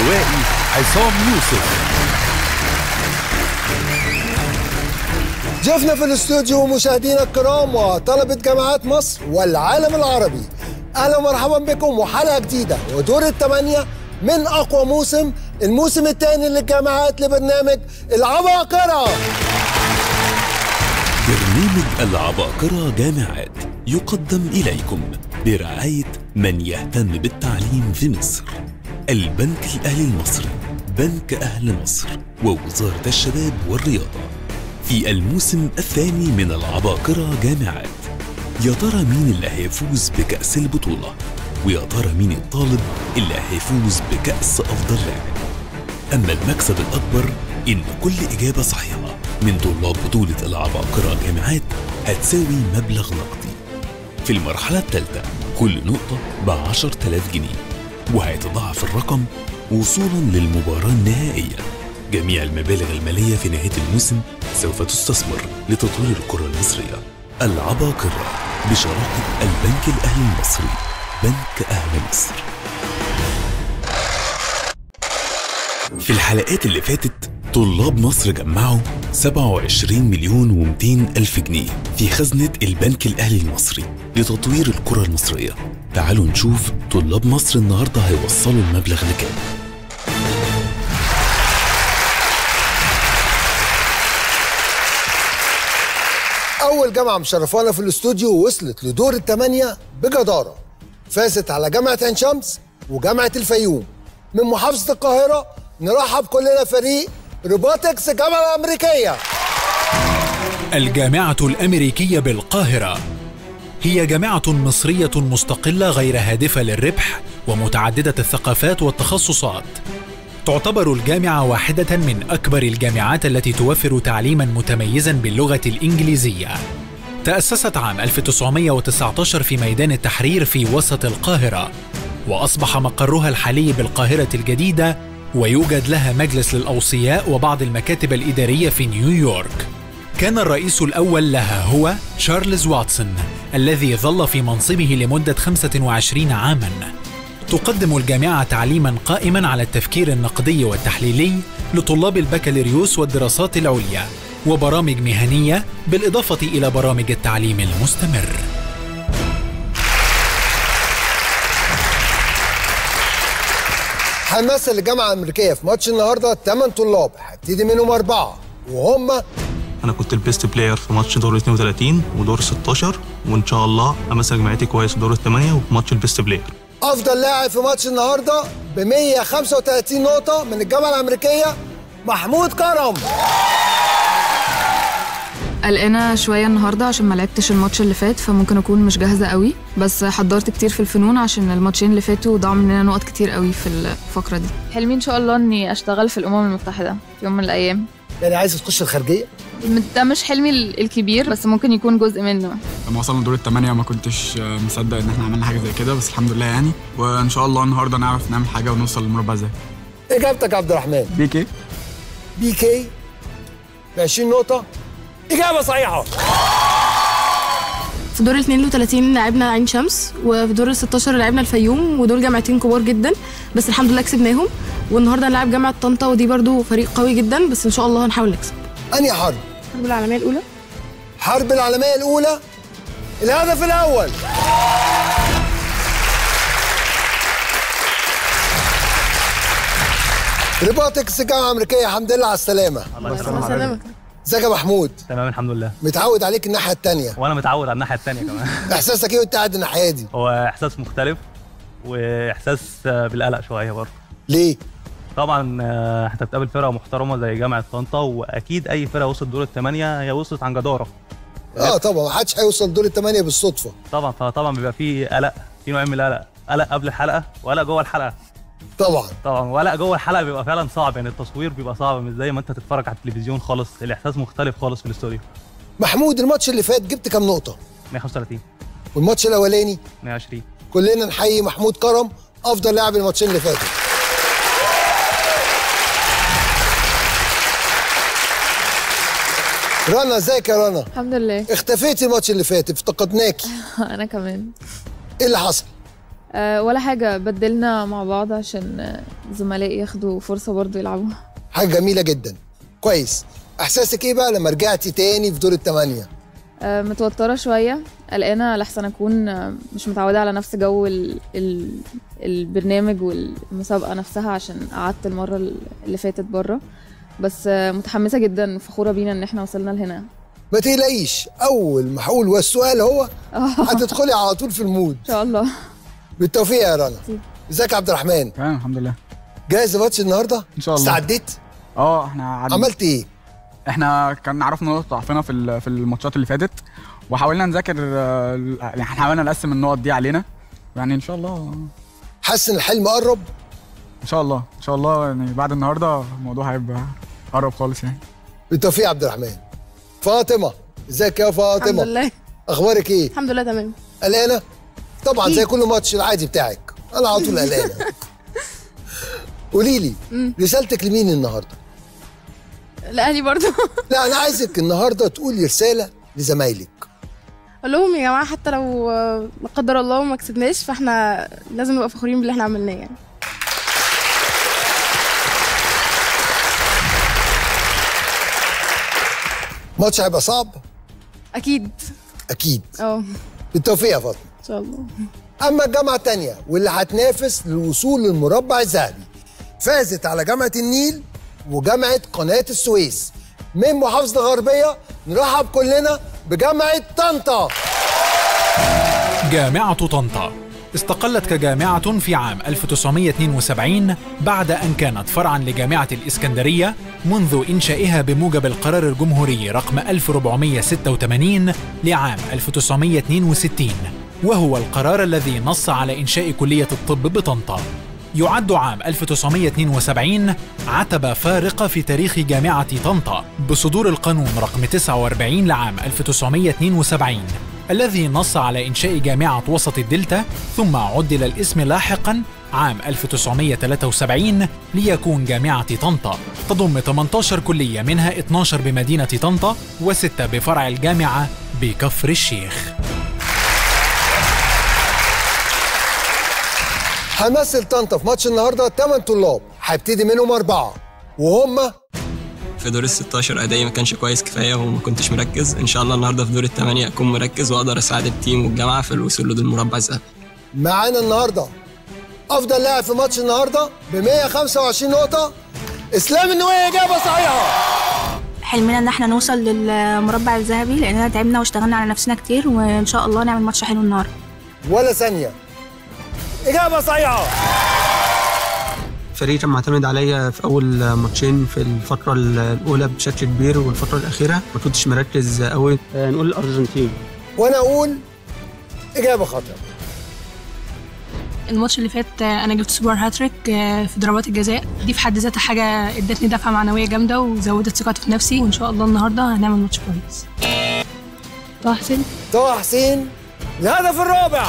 اللوائي عصام يوسف ضيوفنا في الاستوديو مشاهدينا الكرام وطلبة جامعات مصر والعالم العربي اهلا ومرحبا بكم وحلقة جديدة ودور الثمانية من اقوى موسم الموسم الثاني للجامعات لبرنامج العباقرة برنامج العباقرة جامعات يقدم إليكم برعاية من يهتم بالتعليم في مصر البنك الأهلي المصري بنك أهل مصر ووزارة الشباب والرياضة في الموسم الثاني من العباقرة جامعات يا ترى مين اللي هيفوز بكأس البطولة ويا ترى مين الطالب اللي هيفوز بكأس أفضل لاعب أما المكسب الأكبر إن كل إجابة صحيحة من طلاب بطولة العباقرة جامعات هتساوي مبلغ نقدي في المرحلة الثالثة كل نقطة بعشر تلاف جنيه وهيتضاعف الرقم وصولا للمباراة النهائية جميع المبالغ المالية في نهاية الموسم سوف تستثمر لتطوير الكرة المصرية العباقرة بشراكة البنك الأهلي المصري بنك أهل مصر في الحلقات اللي فاتت طلاب مصر جمعوا 27 مليون و200 ألف جنيه في خزنة البنك الأهلي المصري لتطوير الكرة المصرية تعالوا نشوف طلاب مصر النهاردة هيوصلوا المبلغ لكام اول جامعة مشرفانا في الاستوديو وصلت لدور الثمانية بجدارة فازت على جامعة عين شمس وجامعة الفيوم من محافظة القاهرة نرحب كلنا فريق روبوتكس الجامعة الأمريكية الجامعة الأمريكية بالقاهرة هي جامعة مصرية مستقلة غير هادفة للربح ومتعددة الثقافات والتخصصات. تعتبر الجامعة واحدة من أكبر الجامعات التي توفر تعليما متميزا باللغة الإنجليزية. تأسست عام 1919 في ميدان التحرير في وسط القاهرة، وأصبح مقرها الحالي بالقاهرة الجديدة، ويوجد لها مجلس للأوصياء وبعض المكاتب الإدارية في نيويورك. كان الرئيس الأول لها هو تشارلز واتسون الذي ظل في منصبه لمدة 25 عاماً. تقدم الجامعة تعليماً قائماً على التفكير النقدي والتحليلي لطلاب البكالوريوس والدراسات العليا وبرامج مهنية بالإضافة إلى برامج التعليم المستمر. هنمثل الجامعة الأمريكية في ماتش النهاردة 8 طلاب هبتدي منهم أربعة وهم انا كنت البيست بلاير في ماتش دور 32 ودور 16 وان شاء الله امثل جماعتي كويس في دور الثمانيه وفي ماتش البيست بلاير أفضل لاعب في ماتش النهاردة ب 135 نقطة من الجامعة الأمريكية محمود كرم قلقانة شوية النهاردة عشان ما لعبتش الماتش اللي فات فممكن أكون مش جاهزة قوي بس حضرت كتير في الفنون عشان الماتشين اللي فاتوا ضاعوا مننا نقط كتير قوي في الفقرة دي حلمي ان شاء الله اني اشتغل في الامم المتحده في يوم من الايام يعني عايزة تخش الخارجية ده مش حلمي ال- الكبير بس ممكن يكون جزء منه لما وصلنا دور الثمانية ما كنتش آه، مصدق ان احنا عملنا حاجة زي كده بس الحمد لله يعني وان شاء الله النهارده نعرف نعمل حاجة ونوصل للمربع ازاي إجابتك يا عبد الرحمن بيكي بي كي ب 20 نقطة إجابة صحيحة في دور ال 32 لعبنا عين شمس وفي دور ال 16 لعبنا الفيوم ودول جامعتين كبار جدا بس الحمد لله كسبناهم والنهارده هنلعب جامعه طنطا ودي برضو فريق قوي جدا بس ان شاء الله هنحاول نكسب أنهي حرب؟ الحرب العالميه الاولى حرب العالمية الأولى الهدف الأول ريبوتكس الجامعة الأمريكية الحمد لله على السلامة سلامك ازيك يا محمود تمام الحمد لله متعود عليك الناحية التانية وانا متعود على الناحيه الثانيه كمان إحساسك إيه وأنت قاعد الناحية دي؟ هو احساس مختلف واحساس آه، بالقلق شويه برضه ليه؟ طبعا آه، انت بتقابل فرقه محترمه زي جامعه طنطا واكيد اي فرقه وصلت دور الثمانيه هي وصلت عن جداره اه طبعا ما حدش هيوصل دور الثمانية بالصدفة طبعا فطبعا بيبقى في قلق في نوعين من القلق قلق قبل الحلقه وقلق جوه الحلقه طبعا طبعا وقلق جوه الحلقه بيبقى فعلا صعب يعني التصوير بيبقى صعب مش زي ما انت تتفرج على التلفزيون خالص الاحساس مختلف خالص في الاستوديو محمود الماتش اللي فات جبت كام نقطة؟ 135 والماتش الأولاني 120 كلنا نحيي محمود كرم أفضل لاعب الماتشين اللي فاتوا رنا ازيك يا رنا؟ الحمد لله اختفيتي الماتش اللي فات افتقدناكي انا كمان ايه اللي حصل؟ أه ولا حاجة بدلنا مع بعض عشان آه، زملائي ياخدوا فرصة برضو يلعبوا حاجه جميله جدا كويس احساسك ايه بقى لما رجعتي تاني في دور الثمانيه أه متوترة شوية قلقانة لحسن أكون آه، مش متعودة على نفس جو ال... ال... البرنامج والمسابقة نفسها عشان قعدت المرة اللي فاتت بره بس آه، متحمسة جدا فخورة بينا إن احنا وصلنا لهنا ما تقلقيش اول ما هقول والسؤال هو آه، هتدخلي على طول في المود إن شاء الله بالتوفيق يا رنا ازيك يا عبد الرحمن تمام الحمد لله جاهز لماتش النهارده ان شاء الله استعديت اه احنا عد... عملت ايه احنا كان عرفنا نقط ضعفنا في ال- في الماتشات اللي فاتت وحاولنا نذاكر آه، ال- يعني حاولنا نقسم النقط دي علينا يعني ان شاء الله حاسس ان الحلم قرب ان شاء الله ان شاء الله يعني بعد النهارده الموضوع هيبقى قرب خالص يعني بالتوفيق يا عبد الرحمن فاطمه ازيك يا الحمد فاطمه لله اخبارك ايه الحمد لله تمام قلقانه طبعا زي كل ماتش العادي بتاعك انا على طول قلقانه قولي لي رسالتك لمين النهارده الاهلي برضو لا انا عايزك النهارده تقولي رساله لزمايلك اقول لهم يا جماعه حتى لو آه، لا قدر الله ما كسبناش فاحنا لازم نبقى فخورين باللي احنا عملناه يعني ماتش هيبقى صعب اكيد اكيد اه بالتوفيق يا فاطمه ان شاء الله اما الجامعه الثانيه واللي هتنافس للوصول للمربع الذهبي فازت على جامعه النيل وجامعه قناه السويس من محافظه الغربيه نرحب كلنا بجامعه طنطا جامعة طنطا استقلت كجامعة في عام 1972 بعد أن كانت فرعا لجامعة الإسكندرية منذ إنشائها بموجب القرار الجمهوري رقم 1486 لعام 1962 وهو القرار الذي نص على إنشاء كلية الطب بطنطا يعد عام 1972 عتبة فارقة في تاريخ جامعة طنطا بصدور القانون رقم 49 لعام 1972 الذي نص على إنشاء جامعة وسط الدلتا ثم عدل الاسم لاحقا عام 1973 ليكون جامعة طنطا تضم 18 كلية منها 12 بمدينة طنطا وستة بفرع الجامعة بكفر الشيخ هنمثل طنطا في ماتش النهارده 8 طلاب هيبتدي منهم اربعه وهم في دور ال 16 ادائي ما كانش كويس كفايه وما كنتش مركز ان شاء الله النهارده في دور الثمانيه اكون مركز واقدر اساعد التيم والجامعه في الوصول للمربع الذهبي معانا النهارده افضل لاعب في ماتش النهارده ب 125 نقطه اسلام النووي اجابه صحيحه حلمنا ان احنا نوصل للمربع الذهبي لاننا تعبنا واشتغلنا على نفسنا كتير وان شاء الله نعمل ماتش حلو النهارده ولا ثانيه اجابه صحيحه الفريق كان معتمد عليا في اول ماتشين في الفتره الاولى بشكل كبير والفتره الاخيره ما كنتش مركز قوي نقول الارجنتين وانا اقول اجابه خاطئه الماتش اللي فات آه، انا جبت سوبر هاتريك آه، في ضربات الجزاء دي في حد ذاتها حاجه ادتني دفعه معنويه جامده وزودت ثقتي في نفسي وان شاء الله النهارده هنعمل ماتش كويس طه حسين طه حسين الهدف الرابع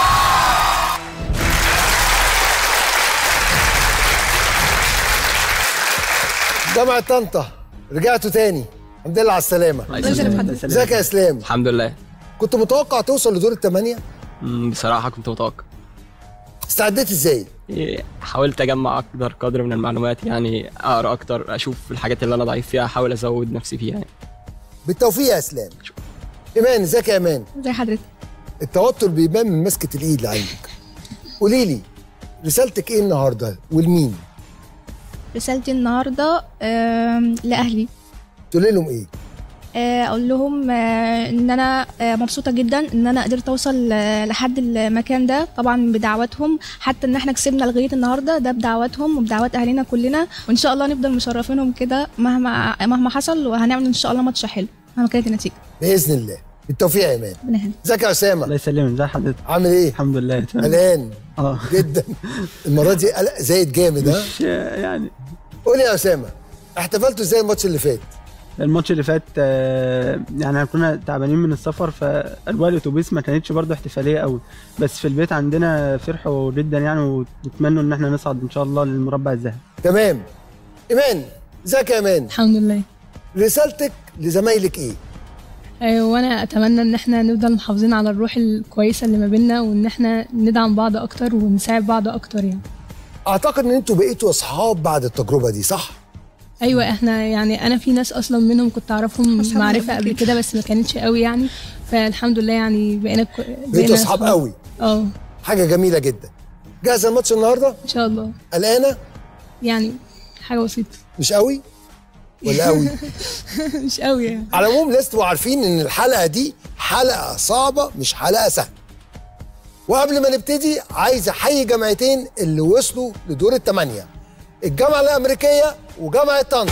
جامعة طنطا رجعتوا تاني الحمد لله على السلامة ازيك يا اسلام الحمد لله كنت متوقع توصل لدور الثمانية مم، بصراحه كنت متوقع استعديت ازاي إيه، حاولت اجمع اكبر قدر من المعلومات يعني اقرا اكتر اشوف الحاجات اللي انا ضعيف فيها احاول ازود نفسي فيها يعني. بالتوفيق يا اسلام ايمان ازيك يا ايمان زي حضرتك التوتر بيبان من مسكة الايد اللي عندك قولي لي رسالتك ايه النهارده ولمين رسالتي النهارده آم، لاهلي تقولي لهم ايه آه، اقول لهم آه، ان انا آه، مبسوطه جدا ان انا قدرت اوصل آه، لحد المكان ده طبعا بدعواتهم حتى ان احنا كسبنا لغايه النهارده ده بدعواتهم وبدعوات اهالينا كلنا وان شاء الله نفضل مشرفينهم كده مهما مهما حصل وهنعمل ان شاء الله ماتش حلو مهما كانت النتيجه باذن الله بالتوفيق يا ايمان ربنا يهديك. ازيك يا اسامه الله يسلمك ازي حضرتك عامل ايه الحمد لله تمام قلقان اه جدا المره دي قلق زايد جامد ها مش يعني قول يا اسامه احتفلتوا ازاي الماتش اللي فات الماتش اللي فات آه، يعني احنا كنا تعبانين من السفر فاجواء الاتوبيس ما كانتش برضه احتفاليه قوي بس في البيت عندنا فرحوا جدا يعني وبيتمنوا ان احنا نصعد ان شاء الله للمربع الذهبي تمام ايمان ازيك يا ايمان الحمد لله رسالتك لزمايلك ايه آه، وانا اتمنى ان احنا نفضل محافظين على الروح الكويسه اللي ما بيننا وان احنا ندعم بعض اكتر ونساعد بعض اكتر يعني اعتقد ان انتوا بقيتوا اصحاب بعد التجربه دي صح ايوه احنا يعني انا في ناس اصلا منهم كنت اعرفهم أصحاب معرفه قبل قبل كده. كده بس ما كانتش قوي يعني فالحمد لله يعني بقينا كو... بقيتوا اصحاب قوي اه حاجه جميله جدا جاهزه الماتش النهارده ان شاء الله قلقانه يعني حاجه بسيطه مش قوي ولا قوي مش قوي يعني على العموم لازم تبقوا عارفين ان الحلقه دي حلقه صعبه مش حلقه سهله وقبل ما نبتدي عايز احيي جامعتين اللي وصلوا لدور الثمانيه الجامعه الامريكيه وجامعه طنطا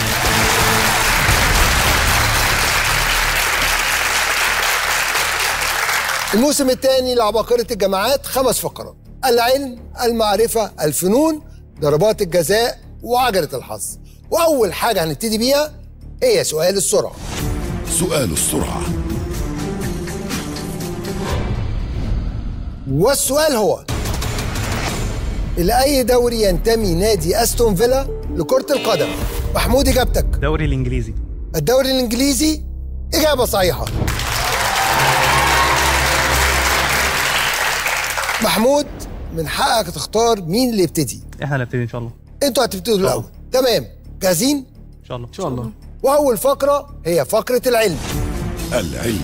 الموسم الثاني لعباقرة الجامعات خمس فقرات العلم المعرفة الفنون ضربات الجزاء وعجلة الحظ وأول حاجة هنبتدي بيها هي سؤال السرعة سؤال السرعة والسؤال هو إلى أي دوري ينتمي نادي أستون فيلا لكرة القدم؟ محمود إجابتك الدوري الانجليزي الدوري الإنجليزي إجابة صحيحة محمود من حقك تختار مين اللي يبتدي احنا اللي نبتدي ان شاء الله انتوا هتبتدوا الأول تمام جاهزين؟ ان شاء الله ان شاء الله وأول فقرة هي فقرة العلم العلم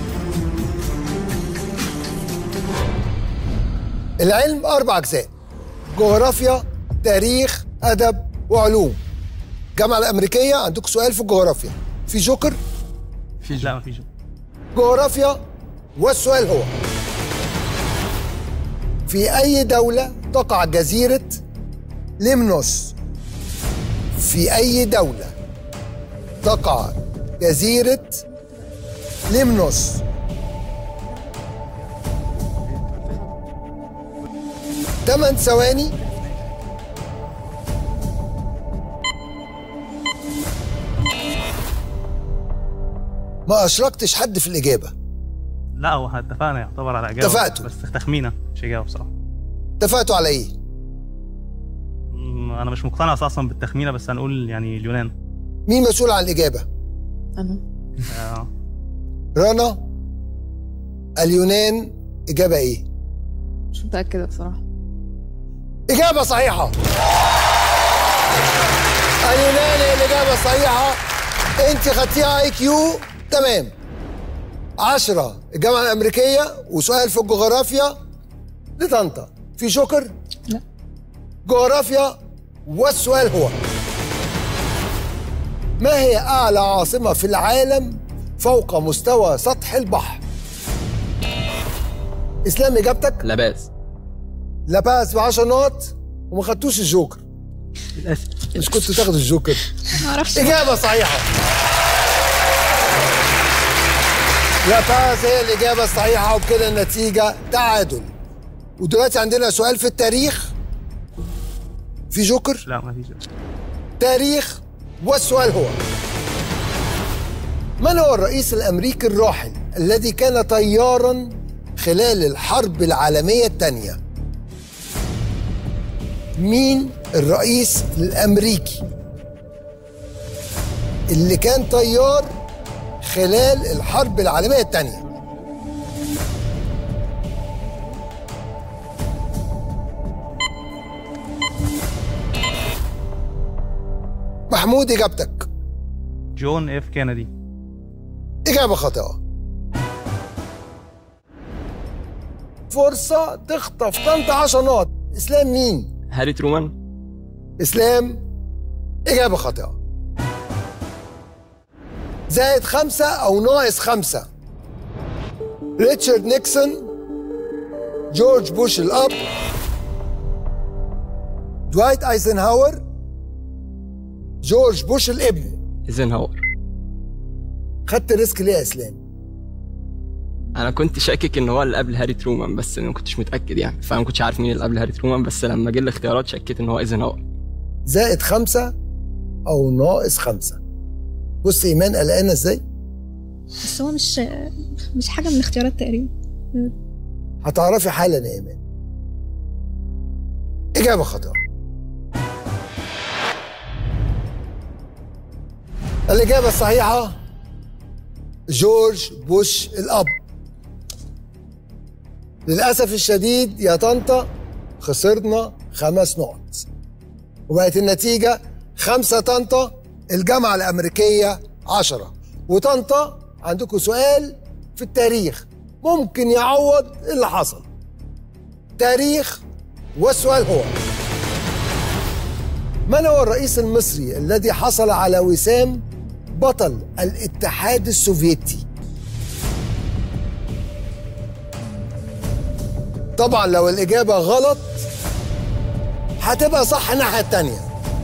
العلم أربع أجزاء جغرافيا تاريخ أدب وعلوم الجامعة الأمريكية عندكم سؤال في الجغرافيا في جوكر في لا ما فيش جغرافيا والسؤال هو في أي دولة تقع جزيرة ليمنوس في أي دولة تقع جزيرة ليمنوس ثمان ثواني ما أشركتش حد في الإجابة لا هو اتفقنا يعتبر على اجابه اتفقتوا. بس تخمينه مش اجابه بصراحه اتفقتوا على إيه؟ م- انا مش مقتنع اصلا بالتخمينه بس هنقول يعني اليونان مين مسؤول عن الإجابة؟ انا آه. رنا اليونان إجابة إيه؟ مش متاكده بصراحه إجابة صحيحة اليونان هي الإجابة الصحيحة أنت خدتيها اي كيو تمام عشرة الجامعة الأمريكية وسؤال في الجغرافيا لطنطا في شكر؟ لا جغرافيا والسؤال هو ما هي أعلى عاصمة في العالم فوق مستوى سطح البحر؟ إسلام إجابتك؟ لاباس لاباس ب 10 نقط وما خدتوش الجوكر للاسف مش كنتوا تاخدوا الجوكر معرفش إجابة صحيحة لاباز هي الإجابة الصحيحة وبكده النتيجة تعادل ودلوقتي عندنا سؤال في التاريخ في جوكر لا ما فيش تاريخ والسؤال هو من هو الرئيس الأمريكي الراحل الذي كان طيارا خلال الحرب العالمية الثانية مين الرئيس الأمريكي اللي كان طيار خلال الحرب العالمية الثانية محمود إجابتك جون اف كينيدي إجابة خاطئة فرصة تخطف طنطا 10 نقط إسلام مين؟ هاري ترومان إسلام إجابة خاطئة زائد خمسة أو ناقص خمسة ريتشارد نيكسون جورج بوش الأب دوايت أيزنهاور جورج بوش الابن ايزنهاور خدت ريسك ليه يا إسلام؟ انا كنت شاكك ان هو اللي قبل هاري ترومان بس ما كنتش متاكد يعني فانا ما كنتش عارف مين اللي قبل هاري ترومان بس لما جه الاختيارات شكيت ان هو ايزنهاور زائد خمسة أو ناقص خمسة بص إيمان قلقانة إزاي؟ بس هو مش مش حاجه من الاختيارات تقريبا هتعرفي حالا يا إيمان إجابة خاطئة الإجابة الصحيحة جورج بوش الأب للأسف الشديد يا طنطا خسرنا خمس نقط وبقت النتيجة خمسة طنطا الجامعة الأمريكية عشرة وطنطا عندكم سؤال في التاريخ ممكن يعوض اللي حصل تاريخ والسؤال هو من هو الرئيس المصري الذي حصل على وسام بطل الاتحاد السوفيتي طبعا لو الإجابة غلط هتبقى صح الناحية التانية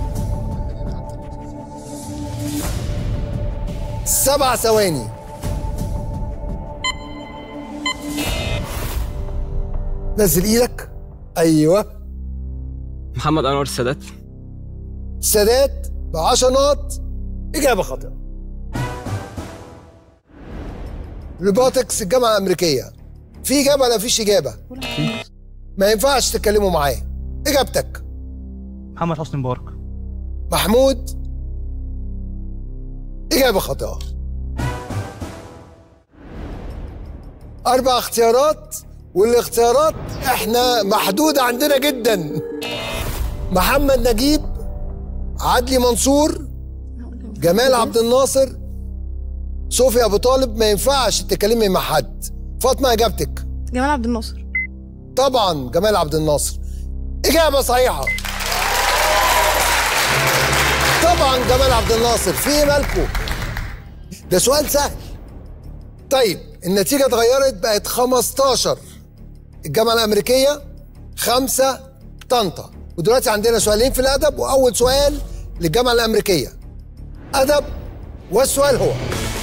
سبع ثواني نزل ايدك ايوه محمد انور السادات السادات ب 10 نقط اجابه خاطئه روبوتكس الجامعه الامريكيه في اجابه ولا فيش اجابه ما ينفعش تتكلموا معاه اجابتك محمد حسني مبارك محمود اجابه خاطئه اربع اختيارات والاختيارات احنا محدوده عندنا جدا محمد نجيب عدلي منصور جمال عبد الناصر صوفي ابو طالب ما ينفعش تتكلمي مع حد فاطمه اجابتك جمال عبد الناصر طبعا جمال عبد الناصر اجابه صحيحه طبعا جمال عبد الناصر في ايه مالكم ده سؤال سهل طيب النتيجه اتغيرت بقت 15 الجامعه الامريكيه خمسة طنطا ودلوقتي عندنا سؤالين في الادب واول سؤال للجامعه الامريكيه ادب والسؤال هو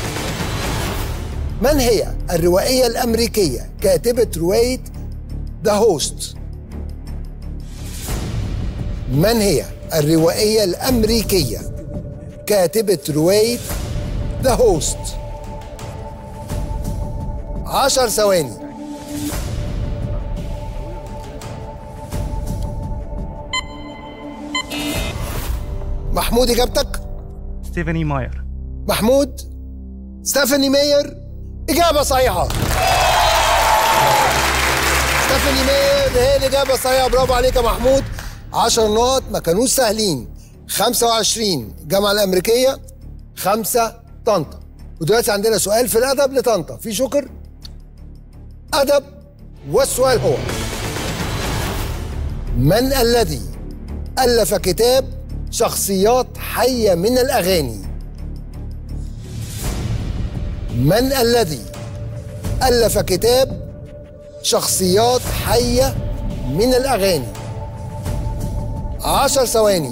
من هي الروائيه الامريكيه كاتبه روايه ذا هوست من هي الروائيه الامريكيه كاتبه روايه ذا هوست عشر ثواني محمود اجابتك ستيفاني ماير محمود ستيفاني ماير اجابه صحيحه ستيفاني ماير هي الاجابه الصحيحه برافو عليك يا محمود 10 نقط ما كانوش سهلين 25 الجامعه الامريكيه 5 طنطا ودلوقتي عندنا سؤال في الادب لطنطا في شكر ادب والسؤال هو من الذي الف كتاب شخصيات حيه من الاغاني من الذي الف كتاب شخصيات حيه من الاغاني عشر ثواني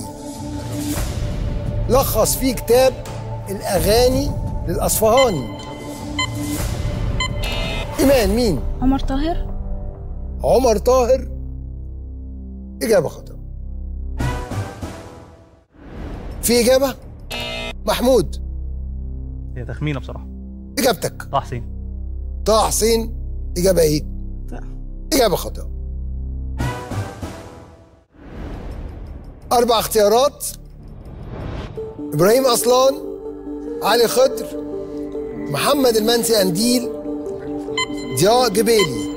لخص فيه كتاب الاغاني للاصفهاني ايمان مين عمر طاهر عمر طاهر اجابه خاطئه في اجابه محمود هي تخمينه بصراحه اجابتك طه حسين طه حسين اجابه ايه اجابه خاطئه اربع اختيارات ابراهيم اصلان علي خضر محمد المنسي انديل ضياء جبيلي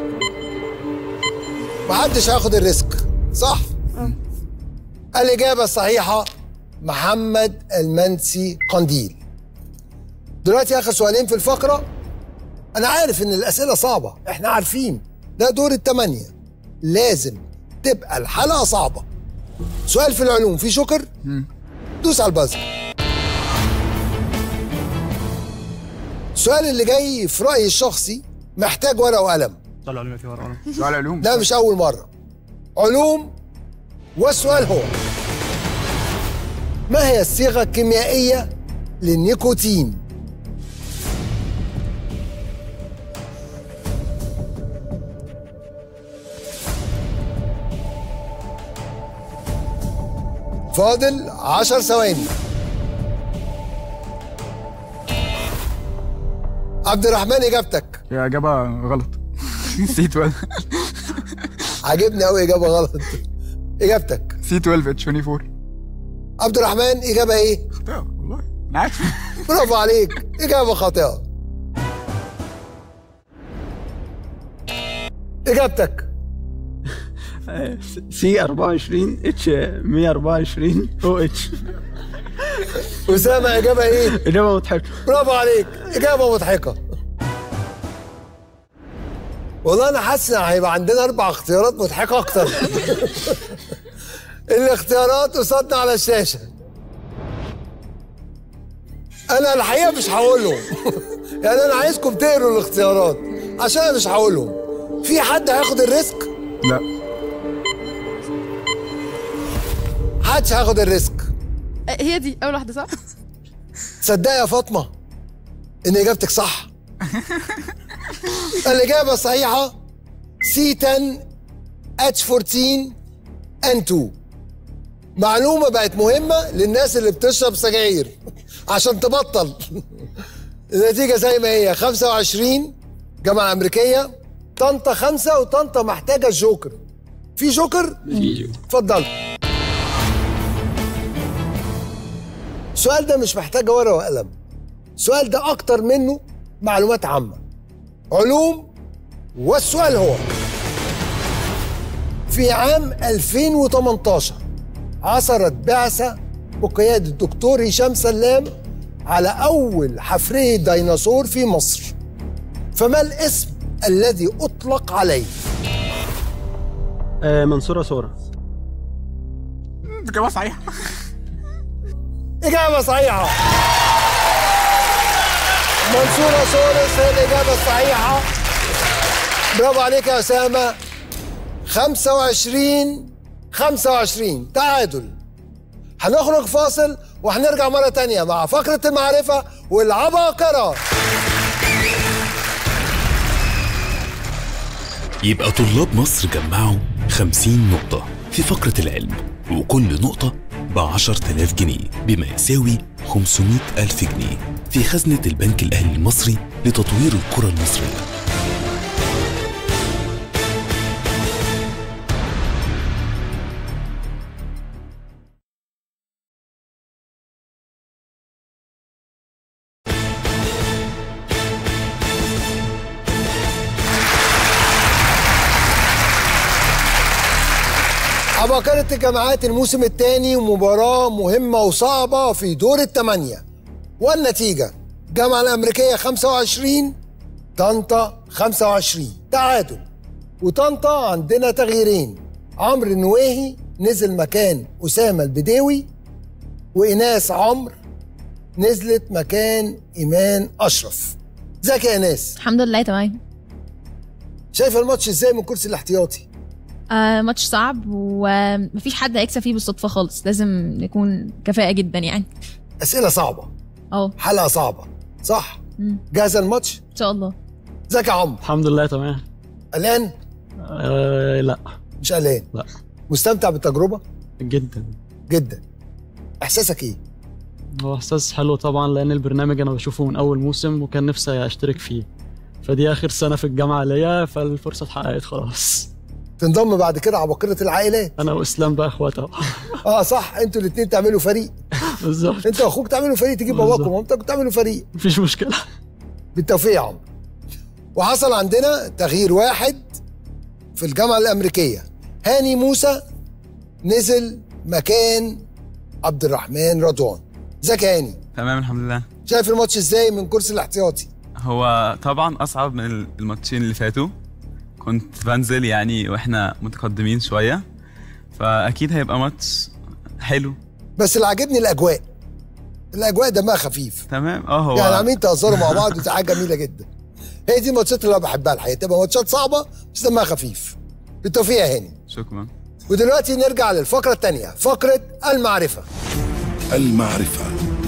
محدش هياخد الريسك صح الاجابه الصحيحه محمد المنسي قنديل دلوقتي اخر سؤالين في الفقره انا عارف ان الاسئله صعبه احنا عارفين ده دور الثمانيه لازم تبقى الحلقه صعبه سؤال في العلوم في شكر دوس على البازر السؤال اللي جاي في رايي الشخصي محتاج ورقه وقلم طلع علوم في ورقه سؤال علوم ده مش اول مره علوم والسؤال هو ما هي الصيغه الكيميائيه للنيكوتين فاضل عشر ثواني عبد الرحمن اجابتك هي اجابه غلط سي 12 عاجبني قوي اجابه غلط اجابتك سي 12 اتش 24 عبد الرحمن اجابه ايه خطأ والله انا عارف برافو عليك اجابه خاطئه اجابتك سي 24 اتش 124 او اتش اسامه اجابه ايه؟ اجابه مضحكه برافو عليك اجابه مضحكه والله انا حاسس ان هيبقى عندنا اربع اختيارات مضحكه اكتر الاختيارات قصادنا على الشاشه انا الحقيقه مش هقولهم يعني انا عايزكم تقروا الاختيارات عشان انا مش هقولهم في حد هياخد الريسك لا محدش هياخد الريسك هي دي اول واحده صح تصدقي يا فاطمه ان اجابتك صح الاجابه الصحيحه سي 10 اتش 14 ان 2 معلومه بقت مهمه للناس اللي بتشرب سجاير عشان تبطل النتيجه زي ما هي 25 جامعه امريكيه طنطا خمسه وطنطا محتاجه الجوكر في جوكر؟ في اتفضل السؤال ده مش محتاج ورقه وقلم السؤال ده اكتر منه معلومات عامه علوم والسؤال هو في عام 2018 عثرت بعثة بقيادة الدكتور هشام سلام على أول حفرية ديناصور في مصر فما الاسم الذي أطلق عليه؟ آه منصوره صوره اجابه صحيحه إجابة صحيحة منصورة سورس هي الإجابة الصحيحة برافو عليك يا أسامة 25 25 تعادل هنخرج فاصل وهنرجع مرة تانية مع فقرة المعرفة والعباقرة يبقى طلاب مصر جمعوا 50 نقطة في فقرة العلم وكل نقطة ب 10000 جنيه بما يساوي 500 ألف جنيه في خزنة البنك الأهلي المصري لتطوير القرى المصرية عباقرة الجامعات الموسم الثاني ومباراة مهمة وصعبة في دور الثمانية والنتيجة الجامعة الأمريكية 25 طنطا 25 تعادل وطنطا عندنا تغييرين عمرو النويهي نزل مكان أسامة البديوي وإناس عمرو نزلت مكان إيمان أشرف ازيك يا إناس الحمد لله تمام شايفة الماتش ازاي من كرسي الاحتياطي آه ماتش صعب ومفيش حد هيكسب فيه بالصدفة خالص لازم نكون كفاءة جدا يعني أسئلة صعبة اه حلقة صعبة صح مم. جاهزة الماتش ان شاء الله ازيك يا عمرو الحمد لله تمام قلقان آه لا مش قلقان لا مستمتع بالتجربة جدا جدا احساسك ايه هو احساس حلو طبعا لان البرنامج انا بشوفه من اول موسم وكان نفسي اشترك فيه فدي اخر سنه في الجامعه ليا فالفرصه اتحققت خلاص تنضم بعد كده عباقرة العائلات انا واسلام بقى اخوات اهو اه صح انتوا الاثنين تعملوا فريق بالظبط انت واخوك تعملوا فريق تجيب بالظبط. باباكم ومامتك تعملوا فريق مفيش مشكله بالتوفيق يا عمرو وحصل عندنا تغيير واحد في الجامعة الأمريكية هاني موسى نزل مكان عبد الرحمن رضوان ازيك يا هاني تمام الحمد لله شايف الماتش ازاي من كرسي الاحتياطي هو طبعا اصعب من الماتشين اللي فاتوا كنت بنزل يعني واحنا متقدمين شويه فاكيد هيبقى ماتش حلو بس اللي عاجبني الاجواء الاجواء دمها خفيف تمام اه هو يعني عاملين تهزروا مع بعض ودي حاجه جميله جدا هي دي الماتشات اللي انا بحبها الحقيقه تبقى ماتشات صعبه بس دمها خفيف بالتوفيق يا هاني شكرا ودلوقتي نرجع للفقره الثانيه فقره المعرفه المعرفة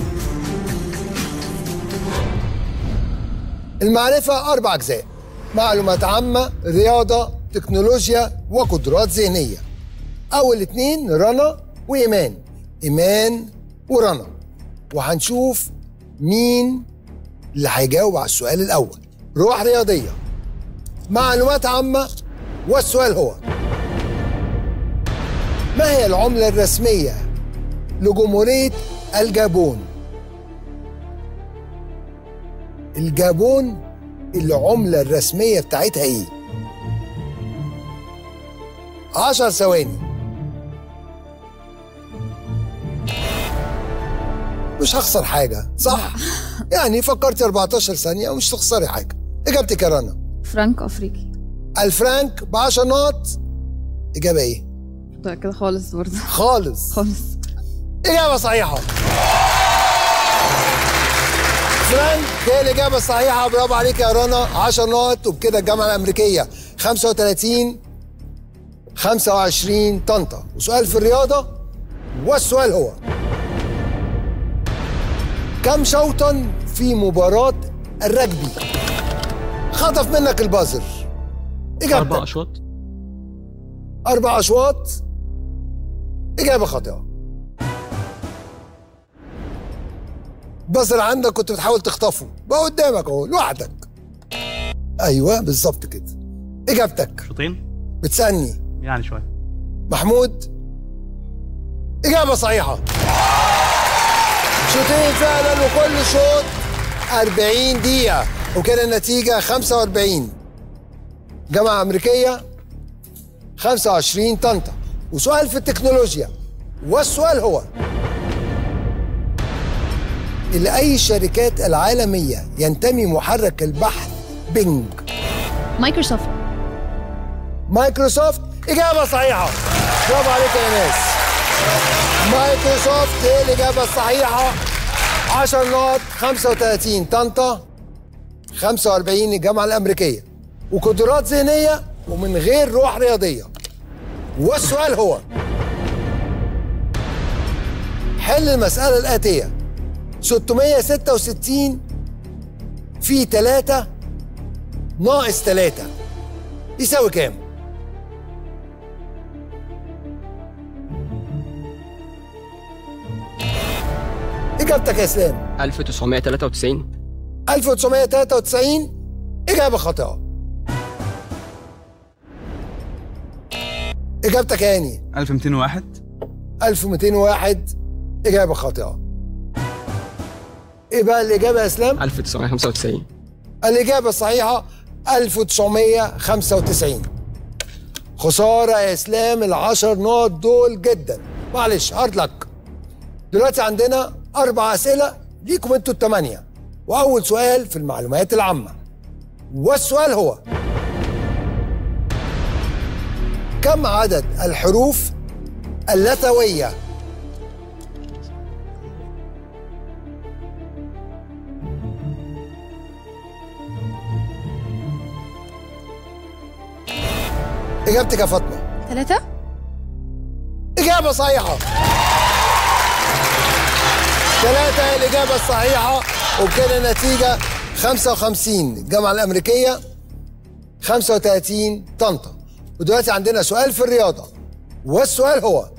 المعرفة أربع أجزاء معلومات عامة رياضة تكنولوجيا وقدرات ذهنية أول اتنين رنا وإيمان إيمان ورنا وهنشوف مين اللي هيجاوب على السؤال الأول روح رياضية معلومات عامة والسؤال هو ما هي العملة الرسمية لجمهورية الجابون؟ الجابون العملة الرسمية بتاعتها ايه؟ 10 ثواني مش هخسر حاجة صح؟ يعني فكرتي 14 ثانية ومش تخسري حاجة إجابتك يا رنا فرانك افريقي الفرانك ب 10 نقط إجابة إيه؟ ده كده خالص برضه خالص خالص إجابة صحيحة فرانك هي الإجابة الصحيحة برافو عليك يا رنا 10 نقط وبكده الجامعة الأمريكية 35 25 طنطا وسؤال في الرياضة والسؤال هو كم شوطا في مباراة الرجبي خطف منك البازر إجابتك أربع أشواط أربع أشواط إجابة خاطئة بازر عندك كنت بتحاول تخطفه بقى قدامك أهو لوحدك أيوه بالظبط كده إجابتك شوطين بتسألني يعني شويه محمود إجابة صحيحة شوطين فعلا وكل شوط 40 دقيقة وكده النتيجة 45 جامعة أمريكية 25 طنطا وسؤال في التكنولوجيا والسؤال هو إلى أي الشركات العالمية ينتمي محرك البحث بينج مايكروسوفت مايكروسوفت إجابة صحيحة برافو عليك يا ناس مايكروسوفت هي الإجابة الصحيحة 10 نقط 35 طنطا 45 الجامعة الأمريكية وقدرات ذهنية ومن غير روح رياضية والسؤال هو حل المسألة الآتية 666 في 3 ناقص 3 يساوي كام؟ إجابتك يا إسلام 1993 1993 إجابة خاطئة إجابتك يا هاني 1201 1201 إجابة خاطئة إيه بقى الإجابة يا إسلام؟ 1995 الإجابة الصحيحة 1995 خسارة يا إسلام العشر نقط دول جدا معلش هارد لك دلوقتي عندنا أربع أسئلة ليكم أنتوا التمانية وأول سؤال في المعلومات العامة والسؤال هو كم عدد الحروف اللثوية إجابتك يا فاطمة ثلاثة إجابة صحيحة ثلاثة هي الإجابة الصحيحة وبكده النتيجة 55 الجامعة الأمريكية 35 طنطا ودلوقتي عندنا سؤال في الرياضة والسؤال هو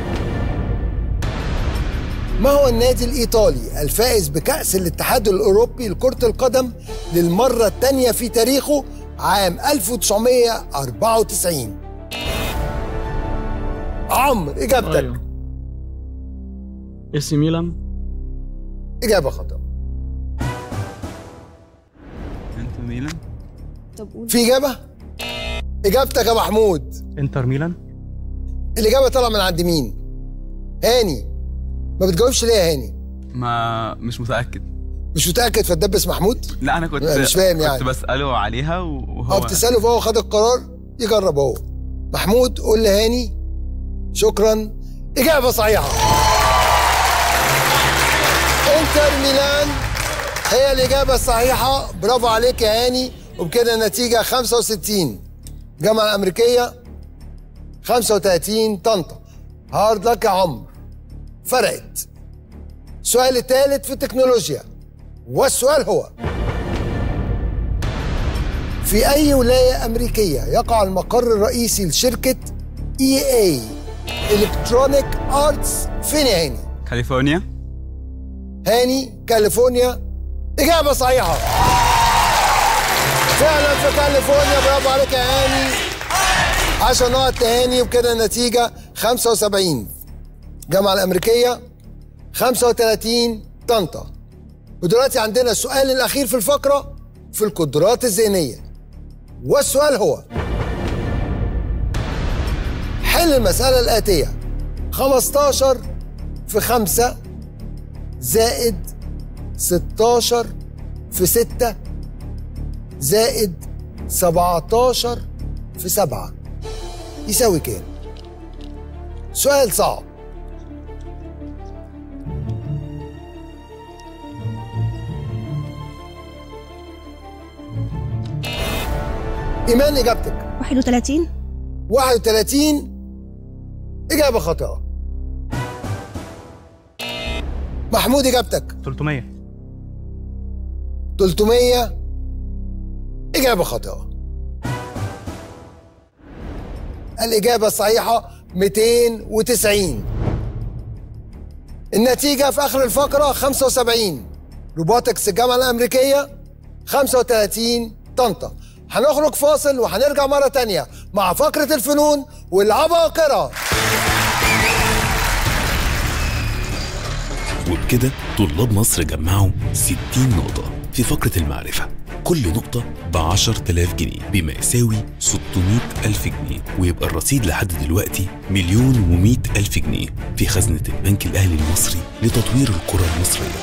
ما هو النادي الإيطالي الفائز بكأس الاتحاد الأوروبي لكرة القدم للمرة الثانية في تاريخه عام 1994 عمرو إجابتك أيوه. اي سي ميلان إجابة خطأ انت ميلان طب قول في إجابة؟ إجابتك يا محمود انتر ميلان الإجابة طالعة من عند مين؟ هاني ما بتجاوبش ليه يا هاني؟ ما مش متاكد مش متأكد فتدبس محمود؟ لا انا كنت لا، مش فاهم كنت يعني. بساله عليها وهو أو بتسأله فهو خد القرار يجرب هو محمود قول لهاني شكرا إجابة صحيحة انتر ميلان هي الإجابة الصحيحة برافو عليك يا هاني وبكده النتيجة 65 الجامعة الأمريكية 35 طنطا هارد لك يا عمرو فرقت السؤال الثالث في التكنولوجيا والسؤال هو في أي ولاية أمريكية يقع المقر الرئيسي لشركة EA Electronic Arts فين يا هاني؟ كاليفورنيا هاني كاليفورنيا إجابة صحيحة فعلا في كاليفورنيا برافو عليك يا هاني 10 نقط لهاني وبكده النتيجة 75 الجامعة الأمريكية 35 طنطا ودلوقتي عندنا السؤال الأخير في الفقرة في القدرات الذهنية والسؤال هو حل المسألة الآتية 15 في 5 زائد 16 في 6 زائد 17 في 7 يساوي كام؟ سؤال صعب إيمان إجابتك 31 31 إجابة خاطئة محمود إجابتك 300 300 إجابة خاطئة الإجابة الصحيحة 290 النتيجة في آخر الفقرة 75 روبوتكس الجامعة الأمريكية 35 طنطا هنخرج فاصل وهنرجع مرة تانية مع فقرة الفنون والعباقرة وبكده طلاب مصر جمعوا 60 نقطة في فقرة المعرفة كل نقطة ب 10000 جنيه بما يساوي 600 ألف جنيه ويبقى الرصيد لحد دلوقتي مليون و100 ألف جنيه في خزنة البنك الأهلي المصري لتطوير القرى المصرية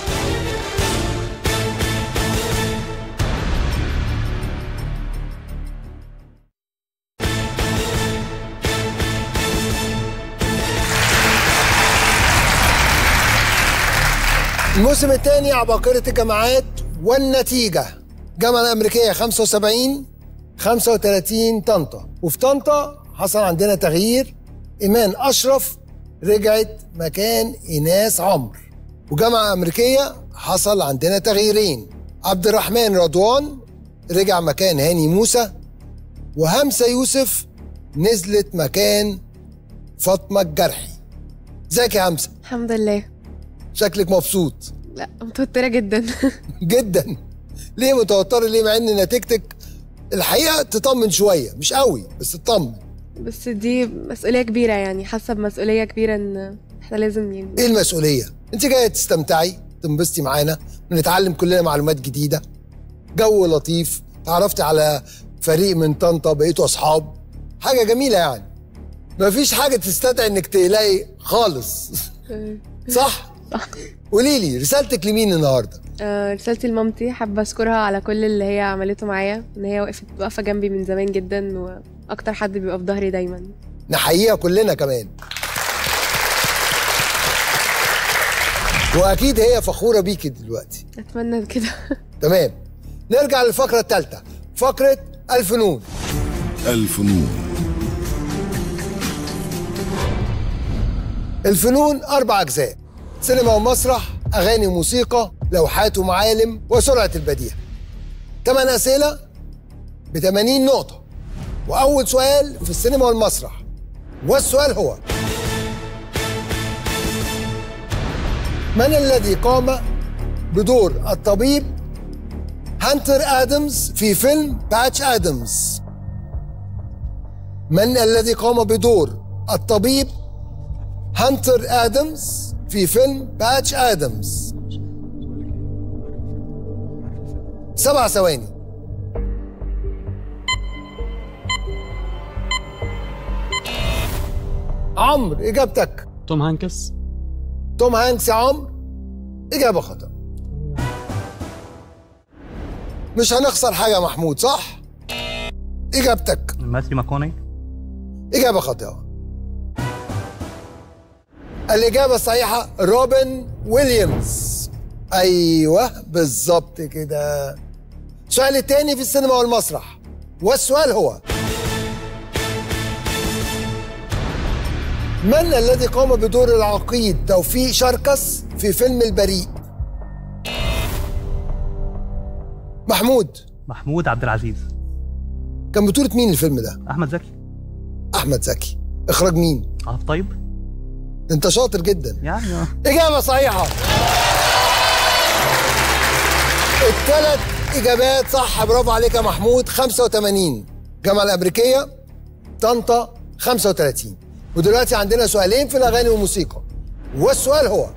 الموسم الثاني عباقرة الجامعات والنتيجة الجامعة الأمريكية 75 35 طنطا وفي طنطا حصل عندنا تغيير إيمان أشرف رجعت مكان إيناس عمرو وجامعة أمريكية حصل عندنا تغييرين عبد الرحمن رضوان رجع مكان هاني موسى وهمسة يوسف نزلت مكان فاطمة الجرحي ازيك يا همسة الحمد لله شكلك مبسوط لا متوترة جدا جدا ليه متوترة ليه مع ان نتيجتك الحقيقة تطمن شوية مش قوي بس تطمن بس دي مسؤولية كبيرة يعني حاسة بمسؤولية كبيرة ان احنا لازم يعني ايه المسؤولية انت جاية تستمتعي تنبسطي معانا بنتعلم كلنا معلومات جديدة جو لطيف تعرفتي على فريق من طنطا بقيتوا اصحاب حاجة جميلة يعني مفيش حاجة تستدعي انك تقلقي خالص صح؟ صح قولي لي رسالتك لمين النهارده؟ آه، رسالتي لمامتي حابة أشكرها على كل اللي هي عملته معايا إن هي وقفت واقفة جنبي من زمان جدا وأكتر حد بيبقى في ظهري دايما نحييها كلنا كمان واكيد هي فخوره بيكي دلوقتي أتمنى كده تمام نرجع للفقره الثالثه فقره الفنون الفنون الفنون اربع اجزاء سينما ومسرح اغاني وموسيقى لوحات ومعالم وسرعه البديهه ثمان اسئله ب 80 نقطه واول سؤال في السينما والمسرح والسؤال هو من الذي قام بدور الطبيب هانتر ادمز في فيلم باتش ادمز من الذي قام بدور الطبيب هانتر ادمز في فيلم باتش ادمز سبع ثواني عمرو اجابتك توم هانكس توم هانكس يا عمرو اجابه خطا مش هنخسر حاجه يا محمود صح اجابتك ماثيو ماكوني اجابه خاطئه الاجابه الصحيحه روبن ويليامز ايوه بالظبط كده السؤال التاني في السينما والمسرح والسؤال هو من الذي قام بدور العقيد توفيق شركس في فيلم البريء محمود محمود عبد العزيز كان بطولة مين الفيلم ده؟ احمد زكي أحمد زكي إخراج مين؟ عبد طيب ده أنت شاطر جدا يعني آه. إجابة صحيحة الثلاث إجابات صح برافو عليك يا محمود 85 الجامعة الأمريكية طنطا 35 ودلوقتي عندنا سؤالين في الأغاني والموسيقى والسؤال هو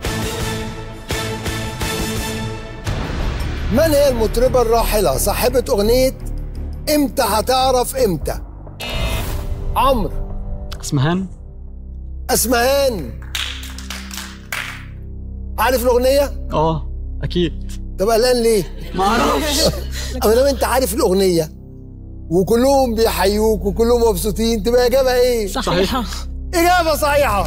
من هي المطربة الراحلة صاحبة أغنية إمتى هتعرف إمتى؟ عمرو اسمهان اسمهان عارف الاغنيه اه اكيد طب قلقان ليه ما اعرفش اما دام انت عارف الاغنيه وكلهم بيحيوك وكلهم مبسوطين تبقى اجابه ايه صحيحة. اجابه صحيحه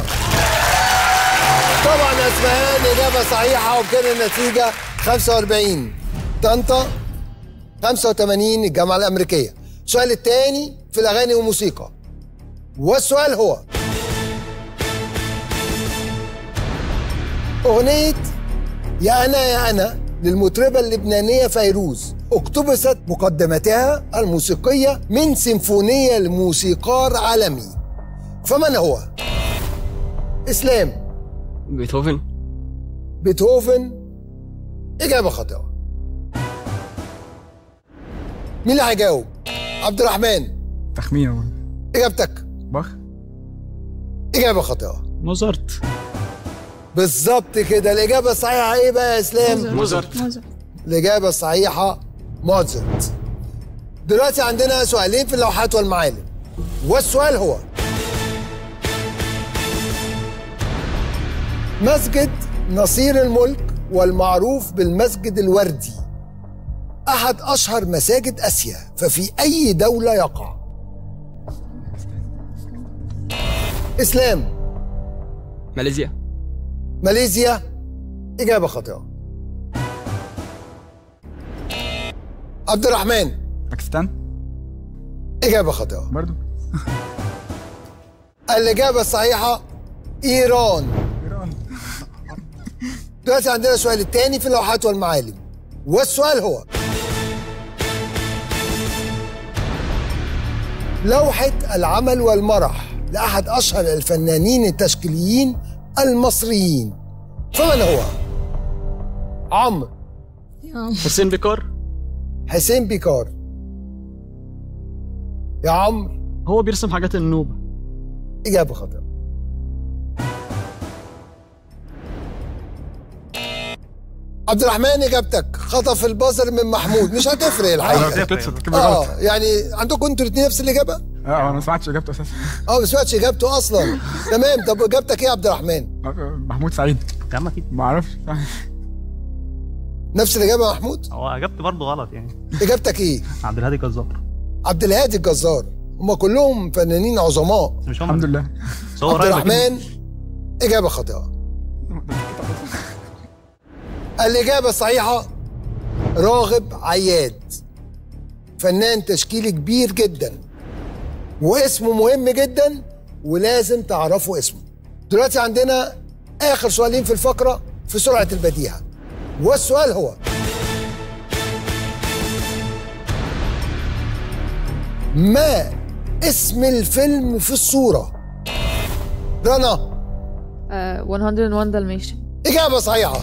طبعا يا اسمهان اجابه صحيحه وبكده النتيجه 45 طنطا 85 الجامعه الامريكيه السؤال الثاني في الاغاني والموسيقى والسؤال هو اغنيه يا انا يا انا للمطربه اللبنانيه فيروز اقتبست مقدمتها الموسيقيه من سيمفونيه لموسيقار عالمي فمن هو اسلام بيتهوفن بيتهوفن اجابه خاطئه مين اللي هيجاوب عبد الرحمن تخمين اجابتك بخ اجابه خاطئه موزارت بالظبط كده الاجابه الصحيحه ايه بقى يا اسلام موزارت. الاجابه الصحيحه موزارت دلوقتي عندنا سؤالين في اللوحات والمعالم والسؤال هو مسجد نصير الملك والمعروف بالمسجد الوردي احد اشهر مساجد اسيا ففي اي دوله يقع اسلام ماليزيا ماليزيا إجابة خاطئة عبد الرحمن باكستان إجابة خاطئة برضو الإجابة الصحيحة إيران دلوقتي عندنا السؤال الثاني في اللوحات والمعالم والسؤال هو لوحة العمل والمرح لأحد أشهر الفنانين التشكيليين المصريين فمن هو؟ عمرو حسين بيكار حسين بيكار يا عمرو هو بيرسم حاجات النوبة إجابة خاطئة عبد الرحمن اجابتك خطف البازر من محمود مش هتفرق الحقيقه بتتفق اه يعني عندكم انتوا الاثنين نفس الاجابه؟ اه انا ما سمعتش اجابته اساسا اه ما سمعتش اجابته اصلا تمام طب اجابتك ايه يا عبد الرحمن؟ محمود سعيد يا عم اكيد ما اعرفش نفس الاجابه يا محمود؟ هو اجابتي برضه غلط يعني اجابتك ايه؟ عبد الهادي جزار عبد الهادي الجزار هم كلهم فنانين عظماء مش هم الحمد لله بس هو عبد قريب الرحمن اجابه خاطئه الاجابه الصحيحه راغب عياد فنان تشكيلي كبير جدا واسمه مهم جدا ولازم تعرفوا اسمه دلوقتي عندنا اخر سؤالين في الفقره في سرعه البديهه والسؤال هو ما اسم الفيلم في الصوره رنا آه 101 دالميشن إجابة صحيحة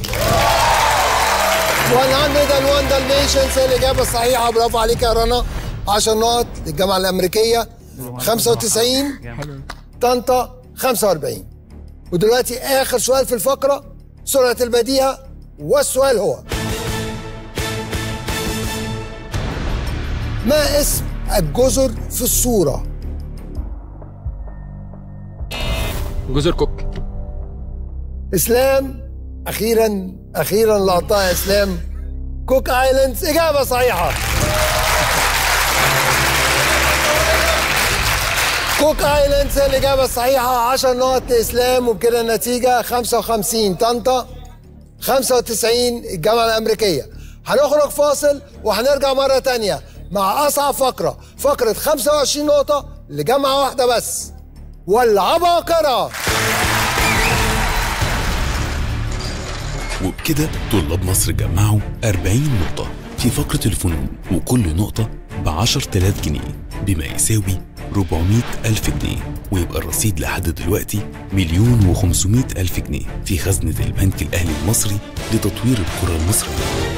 101 دالميشنز هي الإجابة الصحيحة برافو عليك يا رنا 10 نقط للجامعة الأمريكية 95 طنطا 45 ودلوقتي آخر سؤال في الفقرة سرعة البديهة والسؤال هو ما اسم الجزر في الصورة؟ جزر كوك اسلام اخيرا اخيرا لقطها اسلام كوك ايلاندز اجابه صحيحه كوك ايلاندز هي الاجابه الصحيحه 10 نقط لاسلام وبكده النتيجه 55 طنطا 95 الجامعه الامريكيه هنخرج فاصل وهنرجع مره تانية مع اصعب فقره فقره 25 نقطه لجامعه واحده بس والعباقره وبكده طلاب مصر جمعوا 40 نقطة في فقرة الفنون وكل نقطة ب 10000 جنيه بما يساوي 400 ألف جنيه ويبقى الرصيد لحد دلوقتي مليون و500 ألف جنيه في خزنة البنك الأهلي المصري لتطوير القرى المصرية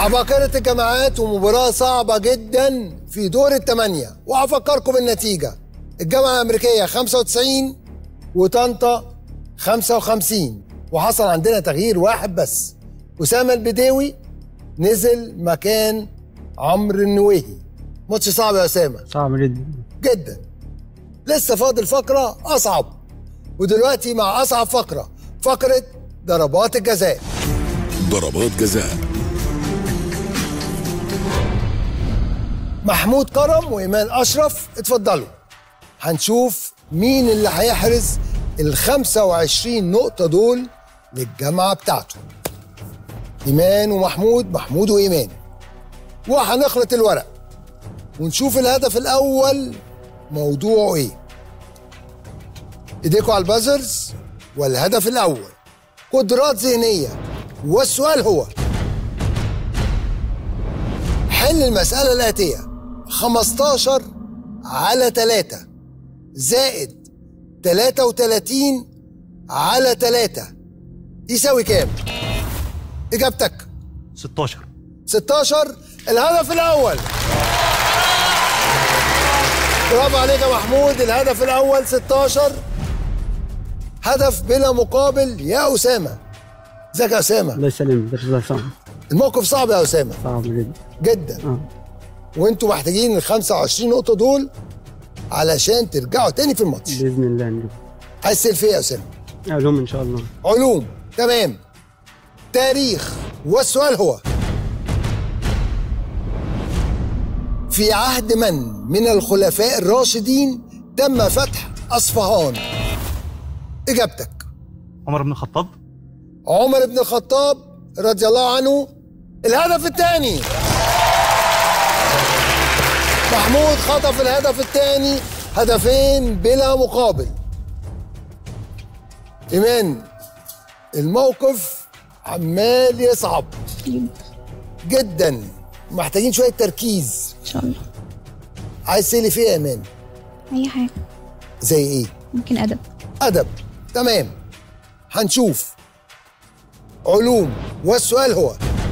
عباقرة الجامعات ومباراة صعبة جدا في دور الثمانية وهفكركم بالنتيجة الجامعة الأمريكية 95 وطنطا 55 وحصل عندنا تغيير واحد بس أسامة البداوي نزل مكان عمرو النويهي ماتش صعب يا أسامة صعب جدا جدا لسه فاضل فقرة أصعب ودلوقتي مع أصعب فقرة فقرة ضربات الجزاء ضربات جزاء محمود كرم وإيمان أشرف اتفضلوا هنشوف مين اللي هيحرز ال 25 نقطة دول للجامعة بتاعته إيمان ومحمود محمود وإيمان وهنخلط الورق ونشوف الهدف الأول موضوعه إيه إيديكوا على البازرز والهدف الأول قدرات ذهنية والسؤال هو حل المسألة الآتية 15 على 3 زائد 33 على 3 يساوي كام؟ إجابتك 16 16 الهدف الأول برافو عليك يا محمود الهدف الأول 16 هدف بلا مقابل يا أسامة ازيك يا أسامة الله يسلمك ده ده صعب الموقف صعب يا أسامة صعب جدا جدا اه وانتوا محتاجين ال 25 نقطة دول علشان ترجعوا تاني في الماتش باذن الله نجيب عايز تسال فيه يا أسامة علوم ان شاء الله علوم تمام تاريخ والسؤال هو في عهد من من الخلفاء الراشدين تم فتح أصفهان إجابتك عمر بن الخطاب عمر بن الخطاب رضي الله عنه الهدف الثاني محمود خطف الهدف الثاني هدفين بلا مقابل إيمان الموقف عمال يصعب جدا محتاجين شوية تركيز ان شاء الله عايز تسألي فيه يا إيمان اي حاجه زي إيه؟ ممكن ادب أدب تمام هنشوف علوم والسؤال هو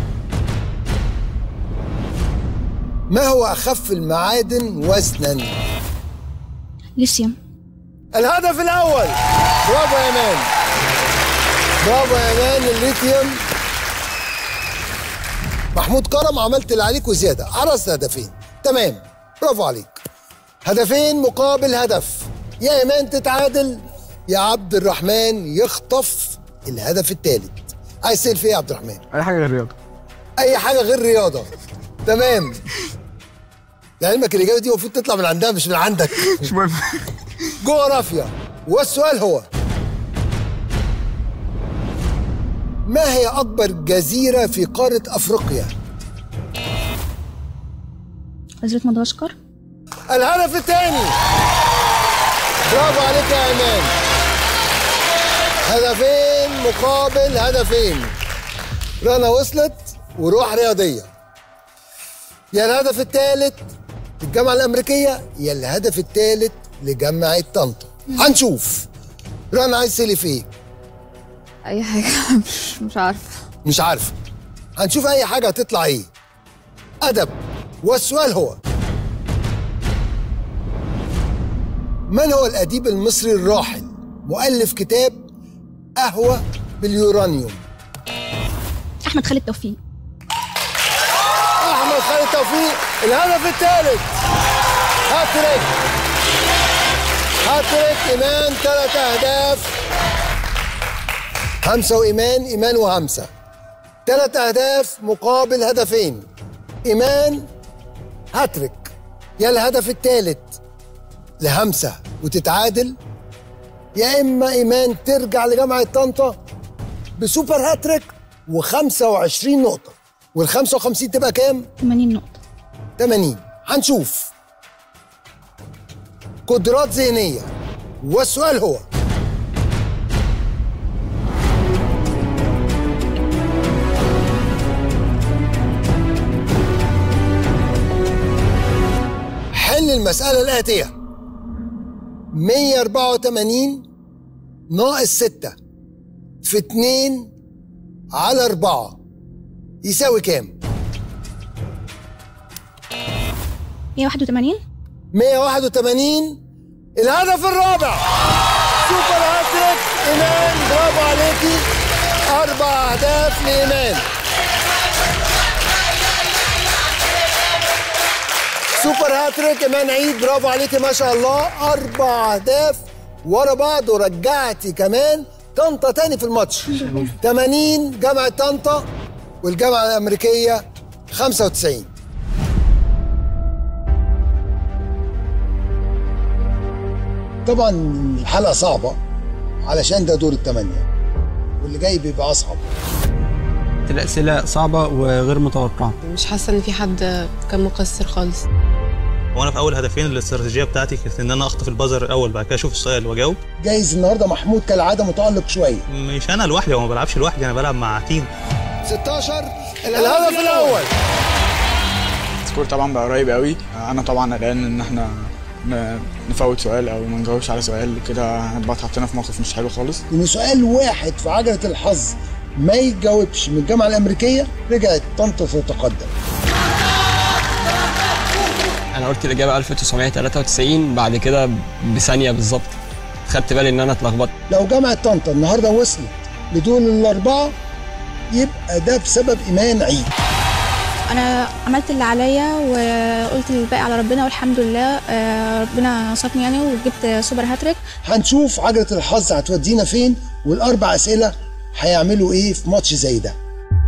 ما هو أخف المعادن وزنا؟ ليثيوم الهدف الأول برافو يا مان برافو يا مان الليثيوم محمود كرم عملت اللي عليك وزيادة عرست هدفين تمام برافو عليك هدفين مقابل هدف يا إيمان تتعادل يا عبد الرحمن يخطف الهدف الثالث عايز تسأل في ايه يا عبد الرحمن؟ اي حاجه غير رياضه اي حاجه غير رياضه تمام لعلمك الاجابه دي المفروض تطلع من عندها مش من عندك مش مهم جغرافيا والسؤال هو ما هي اكبر جزيره في قاره افريقيا جزيره مدغشقر الهدف الثاني برافو عليك يا ايمان هدفين مقابل هدفين رنا وصلت وروح رياضيه يا الهدف الثالث للجامعه الامريكيه يا الهدف الثالث لجامعه طنطا هنشوف رنا عايز تسالي في ايه اي حاجه مش مش عارفه مش عارفه هنشوف اي حاجه هتطلع ايه ادب والسؤال هو من هو الاديب المصري الراحل مؤلف كتاب قهوه باليورانيوم احمد خالد توفيق احمد خالد توفيق الهدف الثالث هاتريك هاتريك ايمان ثلاث اهداف همسه وايمان ايمان وهمسه ثلاث اهداف مقابل هدفين ايمان هاتريك يا الهدف الثالث لهمسه وتتعادل يا اما ايمان ترجع لجامعه طنطا بسوبر هاتريك و25 نقطه وال 55 تبقى كام؟ 80 نقطه 80 هنشوف قدرات ذهنيه والسؤال هو حل المسألة الآتية 184 ناقص 6 في 2 على 4 يساوي كام؟ 181 181 الهدف الرابع سوبر هاتريك ايمان برافو عليكي اربع اهداف لايمان سوبر هاتريك ايمان عيد برافو عليكي ما شاء الله اربع اهداف ورا بعض ورجعتي كمان طنطا تاني في الماتش 80 جامعه طنطا والجامعه الامريكيه 95 طبعا الحلقه صعبه علشان ده دور الثمانيه واللي جاي بيبقى اصعب الأسئلة صعبة وغير متوقعة مش حاسه ان في حد كان مقصر خالص وانا في اول هدفين الاستراتيجيه بتاعتي كانت ان انا اخطف البازر الاول بعد كده اشوف السؤال واجاوب جايز النهارده محمود كالعاده متالق شويه مش انا لوحدي هو ما بلعبش لوحدي انا بلعب مع تيم 16 الهدف الاول السكور طبعا بقى قريب قوي انا طبعا قلقان ان احنا ن- نفوت سؤال او ما نجاوبش على سؤال كده هنبقى اتحطينا في موقف مش حلو خالص ان سؤال واحد في عجله الحظ ما يتجاوبش من الجامعه الامريكيه رجعت طنطا تتقدم انا قلت الاجابه 1993 بعد كده بثانيه بالظبط خدت بالي ان انا اتلخبطت لو جامعه طنطا النهارده وصلت لدول الاربعه يبقى ده بسبب ايمان عيد انا عملت اللي عليا وقلت الباقي على ربنا والحمد لله آه، ربنا نصفني يعني وجبت سوبر هاتريك هنشوف عجله الحظ هتودينا فين والاربع اسئله هيعملوا ايه في ماتش زي ده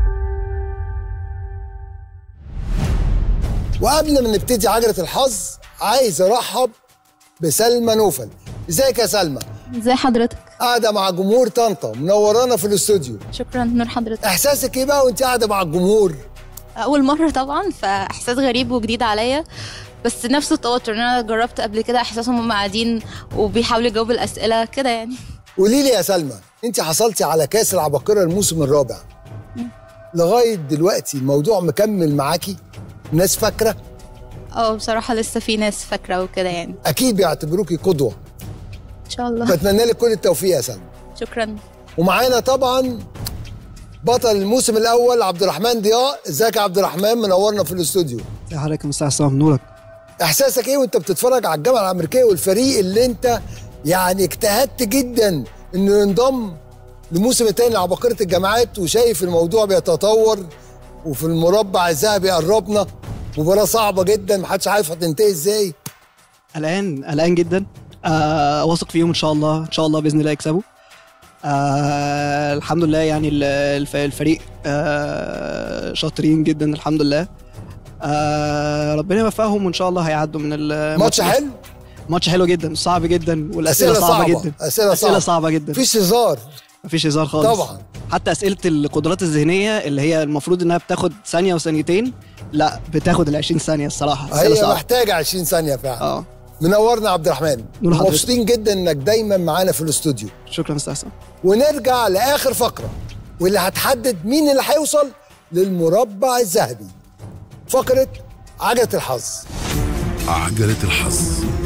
وقبل ما نبتدي عجله الحظ عايز ارحب بسلمى نوفل ازيك يا سلمى ازي حضرتك قاعده مع جمهور طنطا منورانا في الاستوديو شكرا نور حضرتك احساسك ايه بقى وانت قاعده مع الجمهور اول مره طبعا فاحساس غريب وجديد عليا بس نفس التوتر ان انا جربت قبل كده احساسهم هم قاعدين وبيحاولوا يجاوبوا الاسئله كده يعني قولي لي يا سلمى انت حصلتي على كاس العباقره الموسم الرابع لغايه دلوقتي الموضوع مكمل معاكي الناس فاكره اه بصراحه لسه في ناس فاكره وكده يعني اكيد بيعتبروكي قدوه ان شاء الله بتمنى لك كل التوفيق يا سلمى شكرا ومعانا طبعا بطل الموسم الاول عبد الرحمن ضياء ازيك يا عبد الرحمن منورنا في الاستوديو يا حضرتك مساء السلام نورك احساسك ايه وانت بتتفرج على الجامعه الامريكيه والفريق اللي انت يعني اجتهدت جدا انه ينضم لموسم التاني لعباقره الجامعات وشايف الموضوع بيتطور وفي المربع الذهبي قربنا مباراه صعبه جدا محدش عارف هتنتهي ازاي قلقان قلقان جدا آه واثق فيهم ان شاء الله ان شاء الله باذن الله يكسبوا آه الحمد لله يعني ال- الف- الفريق آه شاطرين جدا الحمد لله آه ربنا يوفقهم وان شاء الله هيعدوا من الماتش ماتش ده. حلو ماتش حلو جدا صعب جدا والاسئله أسئلة صعبه, صعبة، جدا أسئلة اسئله صعبة. صعبه جدا مفيش هزار مفيش هزار خالص طبعا. حتى اسئله القدرات الذهنيه اللي هي المفروض انها بتاخد ثانيه وثانيتين لا بتاخد ال 20 ثانيه الصراحه أسئلة هي صعبة. محتاجه 20 ثانيه فعلا اه منورنا عبد الرحمن نور حضرتك. مبسوطين جدا انك دايما معانا في الاستوديو شكرا استاذ حسن ونرجع لاخر فقره واللي هتحدد مين اللي هيوصل للمربع الذهبي فقره عجله الحظ عجلة الحظ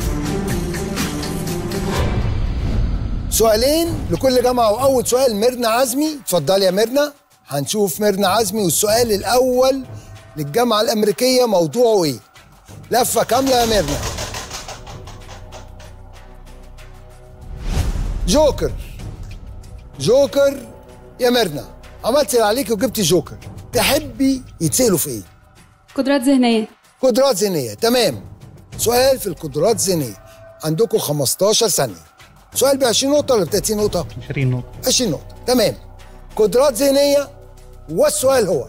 سؤالين لكل جامعه واول سؤال ميرنا عزمي اتفضلي يا ميرنا هنشوف ميرنا عزمي والسؤال الاول للجامعه الامريكيه موضوعه ايه لفه كامله يا ميرنا جوكر جوكر يا ميرنا عملتي اللي عليكي وجبتي جوكر تحبي يتسالوا في ايه قدرات ذهنية قدرات ذهنيه تمام سؤال في القدرات الذهنيه عندكم 15 ثانيه سؤال ب 20 نقطه ولا ب 30 نقطه 20 نقطه 20 نقطه تمام قدرات ذهنيه والسؤال هو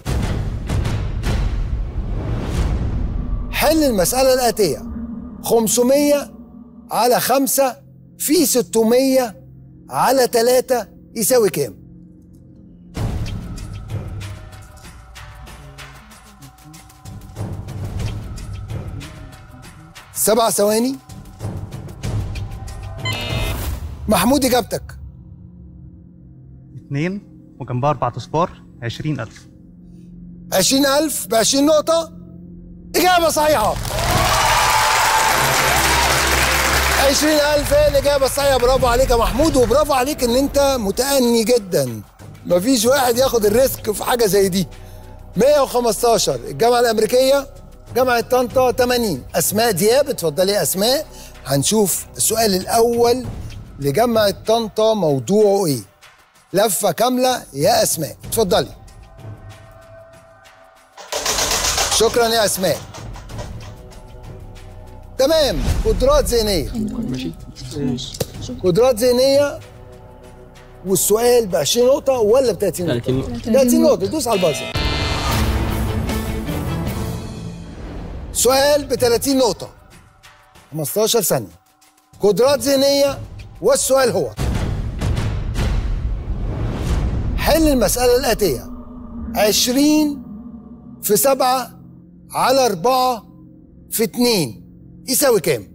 حل المساله الاتيه 500 على 5 في 600 على 3 يساوي كام سبع ثواني محمود اجابتك اتنين وجنبها اربع اصفار 20000 20000 ب 20 نقطة إجابة صحيحة 20000 هي الإجابة الصحيحة برافو عليك يا محمود وبرافو عليك إن أنت متأني جدا مفيش واحد ياخد الريسك في حاجة زي دي 115 الجامعة الأمريكية جامعة طنطا 80 أسماء دياب اتفضلي يا أسماء هنشوف السؤال الأول لجامعة طنطا موضوعه إيه لفة كاملة يا أسماء اتفضلي شكرا يا أسماء تمام قدرات ذهنية قدرات ذهنية والسؤال ب 20 نقطة ولا ب 30 نقطة؟ 30 نقطة. 30 نقطة دوس على البازر سؤال ب 30 نقطة 15 ثانية قدرات ذهنية والسؤال هو حل المسألة الآتية 20 في 7 على 4 في 2 يساوي كام؟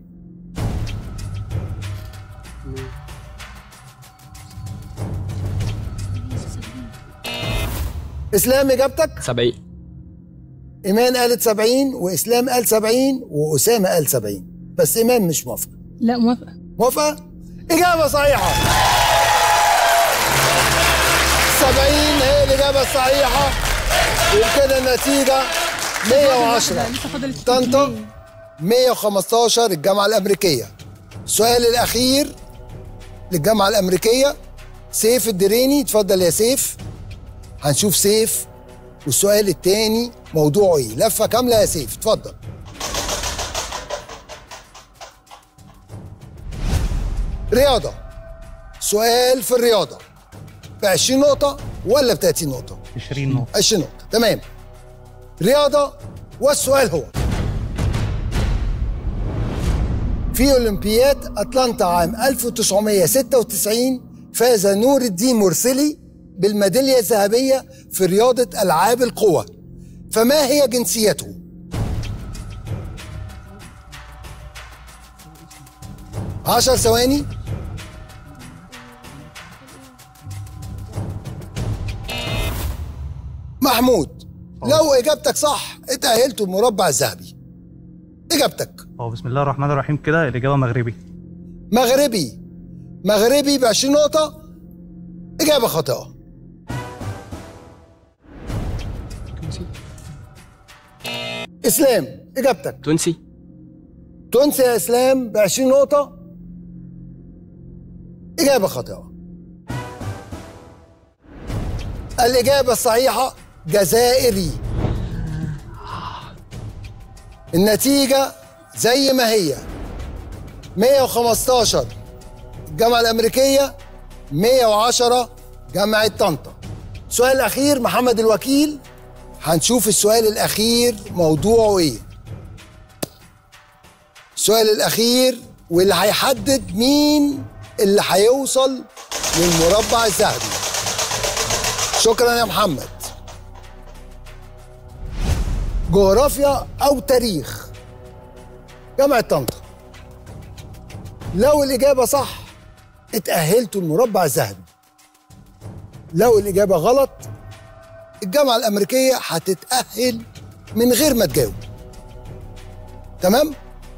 اسلام اجابتك 70 ايمان قالت 70 واسلام قال 70 واسامه قال 70 بس ايمان مش موافقه لا موافقه موافقه اجابه صحيحه 70 هي الاجابه الصحيحه وبكده النتيجه 110 طنطا 115 الجامعه الامريكيه السؤال الاخير للجامعه الامريكيه سيف الدريني اتفضل يا سيف هنشوف سيف والسؤال التاني موضوعه ايه لفه كامله يا سيف اتفضل رياضه سؤال في الرياضه ب 20 نقطه ولا ب 30 نقطه 20 نقطة 20 نقطه تمام رياضه والسؤال هو في اولمبياد اتلانتا عام 1996 فاز نور الدين مرسلي بالميداليه الذهبيه في رياضه العاب القوى فما هي جنسيته عشر ثواني محمود لو اجابتك صح اتأهلت المربع الذهبي اجابتك هو بسم الله الرحمن الرحيم كده الإجابة مغربي مغربي مغربي ب 20 نقطة إجابة خاطئة إسلام إجابتك تونسي تونسي يا إسلام ب 20 نقطة إجابة خاطئة الإجابة الصحيحة جزائري النتيجة زي ما هي 115 الجامعة الأمريكية 110 جامعة طنطا السؤال الأخير محمد الوكيل هنشوف السؤال الأخير موضوعه إيه السؤال الأخير واللي هيحدد مين اللي هيوصل للمربع الذهبي شكرا يا محمد جغرافيا أو تاريخ جامعة طنطا لو الإجابة صح اتأهلتوا المربع الذهبي لو الإجابة غلط الجامعة الأمريكية هتتأهل من غير ما تجاوب تمام؟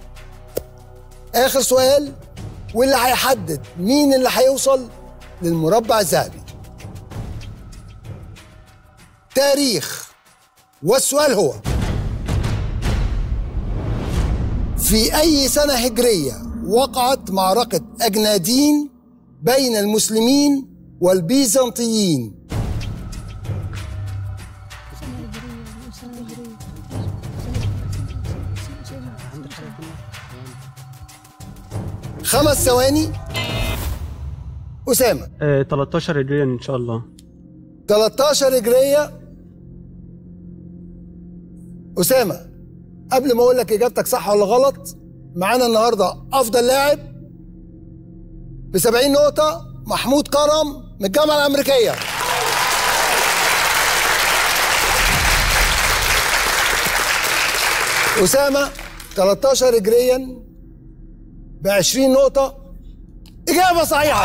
آخر سؤال واللي هيحدد مين اللي هيوصل للمربع الذهبي تاريخ والسؤال هو في أي سنة هجرية وقعت معركة أجنادين بين المسلمين والبيزنطيين خمس ثواني أسامة آه 13 هجريا ان شاء الله 13 هجرية أسامة قبل ما أقول لك إجابتك صح ولا غلط معانا النهاردة أفضل لاعب ب 70 نقطة محمود كرم من الجامعة الأمريكية أسامة 13 هجريا ب 20 نقطة إجابة صحيحة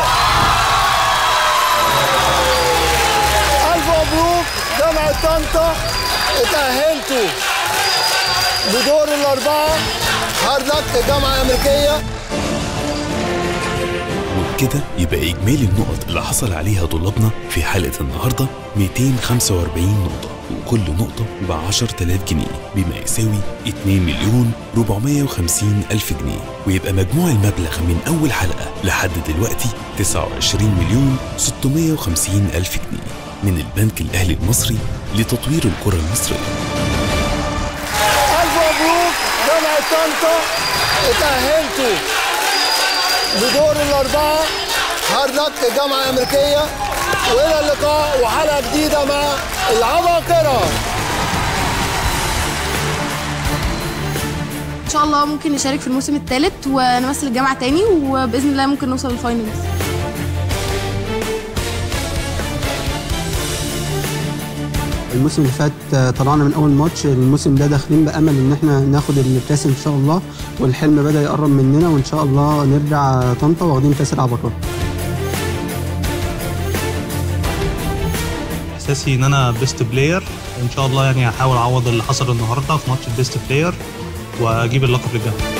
ألف مبروك جامعة طنطا اتأهلتوا لدور الأربعة هارد لك الجامعة الأمريكية وبكده يبقى إجمالي النقط اللي حصل عليها طلابنا في حلقة النهاردة 245 نقطة كل نقطة ب 10000 جنيه بما يساوي 2 مليون 450 ألف جنيه ويبقى مجموع المبلغ من أول حلقة لحد دلوقتي 29 مليون 650 ألف جنيه من البنك الأهلي المصري لتطوير الكرة المصرية ألف مبروك جامعة طنطا اتأهلتوا لدور الأربعة هارد لك جامعة أمريكية وإلى اللقاء وحلقة جديدة مع العباقرة ان شاء الله ممكن نشارك في الموسم الثالث ونمثل الجامعه تاني وباذن الله ممكن نوصل للفاينلز الموسم اللي فات آه، طلعنا من اول ماتش الموسم ده داخلين بامل ان احنا ناخد الكاس ان شاء الله والحلم بدا يقرب مننا وان شاء الله نرجع طنطا واخدين كاس العباقرة احساسي ان انا بيست بلاير ان شاء الله يعني هحاول اعوض اللي حصل النهارده في ماتش البيست بلاير واجيب اللقب للجامعه